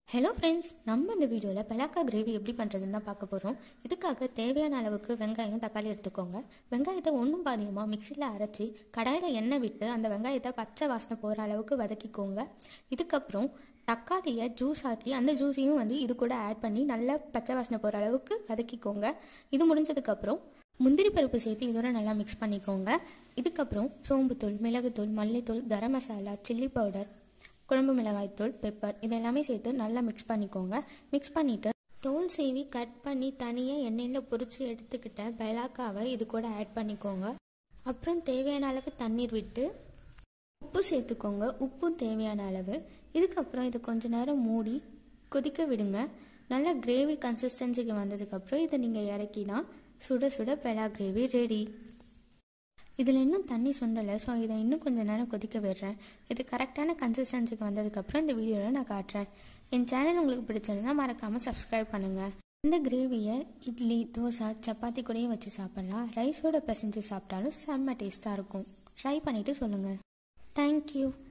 hello friends நம்ம இந்த வீடியோவில் பலாக்கா கிரேவி எப்படி பண்ணுறதுன்னு தான் பார்க்க போகிறோம் இதுக்காக தேவையான அளவுக்கு வெங்காயம் தக்காளி எடுத்துக்கோங்க வெங்காயத்தை ஒன்றும் பாதியமாக மிக்சியில் அரைச்சி கடாயில் எண்ணெய் விட்டு அந்த வெங்காயத்தை பச்சை வாசனை போகிற அளவுக்கு வதக்கிக்கோங்க இதுக்கப்புறம் தக்காளியை ஜூஸ் ஆக்கி அந்த ஜூஸையும் வந்து இது கூட ஆட் பண்ணி நல்லா பச்சை வாசனை போகிற அளவுக்கு வதக்கிக்கோங்க இது முடிஞ்சதுக்கப்புறம் முந்திரி பருப்பு சேர்த்து இதோட நல்லா மிக்ஸ் பண்ணிக்கோங்க இதுக்கப்புறம் சோம்புத்தூள் மிளகுத்தூள் மல்லித்தூள் கரம் மசாலா சில்லி பவுடர் குழம்பு மிளகாய்த்தூள் பெப்பர் இதெல்லாமே சேர்த்து நல்லா மிக்ஸ் பண்ணிக்கோங்க மிக்ஸ் பண்ணிவிட்டு தோல் சீவி கட் பண்ணி தனியாக எண்ணெயில் பொரித்து எடுத்துக்கிட்ட பெலாக்காவை இது கூட ஆட் பண்ணிக்கோங்க அப்புறம் தேவையான அளவுக்கு தண்ணீர் விட்டு உப்பு சேர்த்துக்கோங்க உப்பும் தேவையான அளவு இதுக்கப்புறம் இது கொஞ்ச நேரம் மூடி கொதிக்க விடுங்க நல்லா கிரேவி கன்சிஸ்டன்சிக்கு வந்ததுக்கப்புறம் இதை நீங்கள் இறக்கினா சுட சுட பெலா கிரேவி ரெடி இதில் இன்னும் தண்ணி சுண்டலை ஸோ இதை இன்னும் கொஞ்சம் நேரம் கொதிக்க விடுறேன் இது கரெக்டான கன்சிஸ்டன்சிக்கு வந்ததுக்கப்புறம் இந்த வீடியோவில் நான் காட்டுறேன் என் சேனல் உங்களுக்கு பிடிச்சிருந்தா மறக்காமல் சப்ஸ்கிரைப் பண்ணுங்கள் இந்த கிரேவியை இட்லி தோசை சப்பாத்தி கூடயும் வச்சு சாப்பிட்லாம் ரைஸோட பிசைஞ்சு சாப்பிட்டாலும் செம்ம டேஸ்ட்டாக இருக்கும் ட்ரை பண்ணிவிட்டு சொல்லுங்கள் தேங்க்யூ